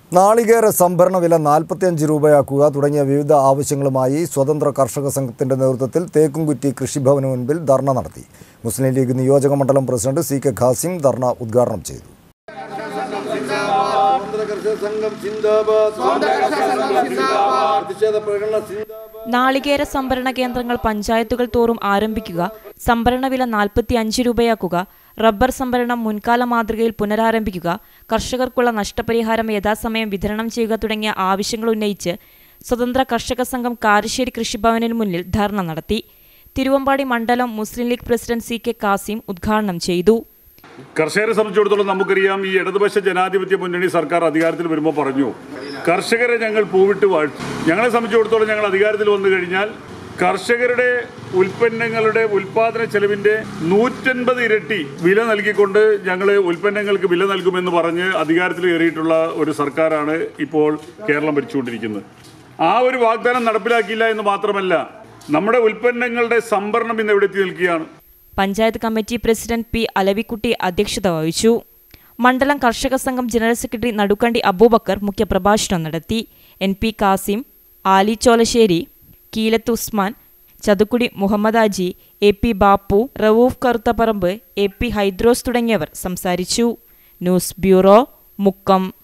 നാളികേര സംഭരണ വില നാൽപ്പത്തിയഞ്ച് രൂപയാക്കുക തുടങ്ങിയ വിവിധ ആവശ്യങ്ങളുമായി സ്വതന്ത്ര കർഷക സംഘത്തിന്റെ നേതൃത്വത്തിൽ തേക്കുംകുറ്റി കൃഷിഭവന് മുൻപിൽ ധർണ നടത്തി മുസ്ലിം ലീഗ് നിയോജക മണ്ഡലം president C K Khasim dharna ഉദ്ഘാടനം ചെയ്തു സ്വാതന്ത്ര്യ കർഷക സംഘം സിന്ദാബാദ് പ്രതിഷേധ പ്രകടന സിന്ദാബാദ് നാളികേര സംഭരണ കേന്ദ്രങ്ങൾ പഞ്ചായത്തുകൾ തോറും ആരംഭിക്കുക സംഭരണ വില നാൽപ്പത്തി അഞ്ച് രൂപയാക്കുക റബ്ബർ സംഭരണം മുൻകാല മാതൃകയിൽ പുനരാരംഭിക്കുക കർഷകർക്കുള്ള നഷ്ടപരിഹാരം യഥാസമയം വിതരണം ചെയ്യുക തുടങ്ങിയ ആവശ്യങ്ങൾ ഉന്നയിച്ച് സ്വതന്ത്ര കർഷക സംഘം കാരശ്ശേരി കൃഷിഭവനിന് മുന്നിൽ ധർണ നടത്തി തിരുവമ്പാടി മണ്ഡലം Muslim League president C K Kasim ഉദ്ഘാടനം ചെയ്തു കർഷകരെ സംബന്ധിച്ചിടത്തോളം നമുക്കറിയാം ഈ ഇടതുപക്ഷ ജനാധിപത്യ മുന്നണി സർക്കാർ അധികാരത്തിൽ വരുമ്പോൾ പറഞ്ഞു കർഷകരെ ഞങ്ങൾ പൂവിട്ട് വാഴ്ത്തും ഞങ്ങളെ സംബന്ധിച്ചിടത്തോളം ഞങ്ങൾ അധികാരത്തിൽ വന്നു കഴിഞ്ഞാൽ കർഷകരുടെ ഉൽപ്പന്നങ്ങളുടെ ഉൽപാദന ചെലവിന്റെ നൂറ്റൻപത് ഇരട്ടി വില നൽകിക്കൊണ്ട് ഞങ്ങൾ ഉൽപ്പന്നങ്ങൾക്ക് വില നൽകുമെന്ന് പറഞ്ഞ് അധികാരത്തിൽ കയറിയിട്ടുള്ള ഒരു സർക്കാരാണ് ഇപ്പോൾ കേരളം ഭരിച്ചുകൊണ്ടിരിക്കുന്നത് ആ ഒരു വാഗ്ദാനം നടപ്പിലാക്കിയില്ല എന്ന് മാത്രമല്ല നമ്മുടെ ഉൽപ്പന്നങ്ങളുടെ സംഭരണം ഇന്ന് എവിടെ എത്തി നിൽക്കുകയാണ് panchayat committee president P Alavikutty അധ്യക്ഷത വഹിച്ചു മണ്ഡലം കർഷക സംഘം ജനറൽ സെക്രട്ടറി നടുക്കണ്ടി അബൂബക്കർ മുഖ്യപ്രഭാഷണം നടത്തി N P Kasim Ali Cholassery Keelath Usman Chathukkudi Muhammed Haji A P Bappu Rauf Karuthaparamba A P Haidros തുടങ്ങിയവർ സംസാരിച്ചു ന്യൂസ് ബ്യൂറോ മുക്കം